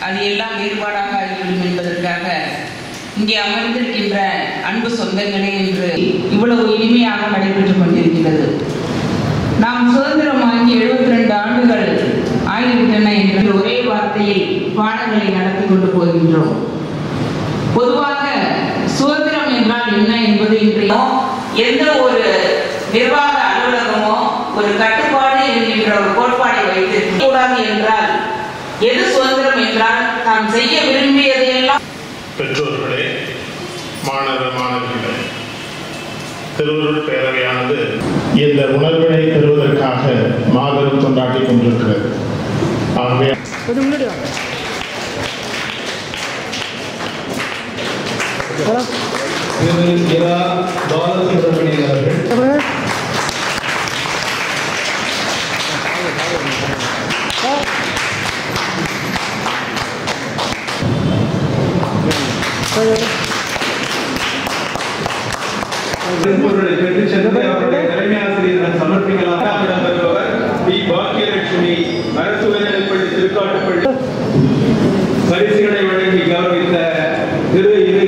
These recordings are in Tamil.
அது எல்லாம் வேறுபாடாக ஆகிவிடும் என்பதற்காக இங்கே அமர்ந்திருக்கின்ற அன்பு சொந்தங்களே என்று இவ்வளவு இனிமையாக நடைபெற்றுக் கொண்டிருக்கிறது நாம் சுதந்திரம் வாங்கி எழுபத்தி ரெண்டு ஆண்டுகள் ஆகிவிட்டன என்ற ஒரே வார்த்தையில் பாடங்களை நடத்தி கொண்டு போகின்றோம் பொதுவாக சுதந்திரம் என்றால் என்ன என்பது இன்றைய எந்த ஒரு நிர்வாக அலுவலகமோ ஒரு கட்டுப்பாடு என்கின்ற ஒரு கோட்பாடை வைத்திருக்க கூடாது என்றால் எது சுதந்திரம் என்றால் நாம் செய்ய விரும்பியதையெல்லாம் பெற்றோர்களே மாணவ மாணவிகளே திருவருள் பேரவையானது இந்த உணர்வினை பெறுவதற்காக மாபெரும் கொண்டாடிக் கொண்டிருக்கிறது ஆகவே திரு இரா பாலசுப்ரமணியன் அவர்கள் திருப்பொருளை பெற்றுச் சென்று அவருடைய தலைமை ஆசிரியரிடம் சமர்ப்பிக்கலாம் அவரிடம் வருபவர் பி பாக்கியலட்சுமி மருத்துவநிலைப்பள்ளி திருக்காட்டுப்பள்ளி பரிசுகளை வழங்கி கௌரவித்த திரு இரு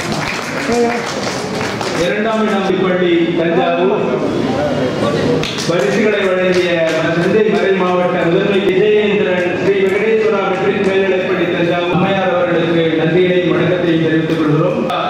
இரண்டாம் இடம் பள்ளி தஞ்சாவூர் பரிசுகளை வழங்கிய தந்தை மறை மாவட்ட முதன்மை விஜயேந்திரன் ஸ்ரீ வெங்கடேஸ்வரா மெட்ரிக் மேல்நிலைப்பள்ளி தஞ்சாவூர் அம்மையார் அவர்களுக்கு நன்றியை வணக்கத்தை தெரிவித்துக் கொள்கிறோம்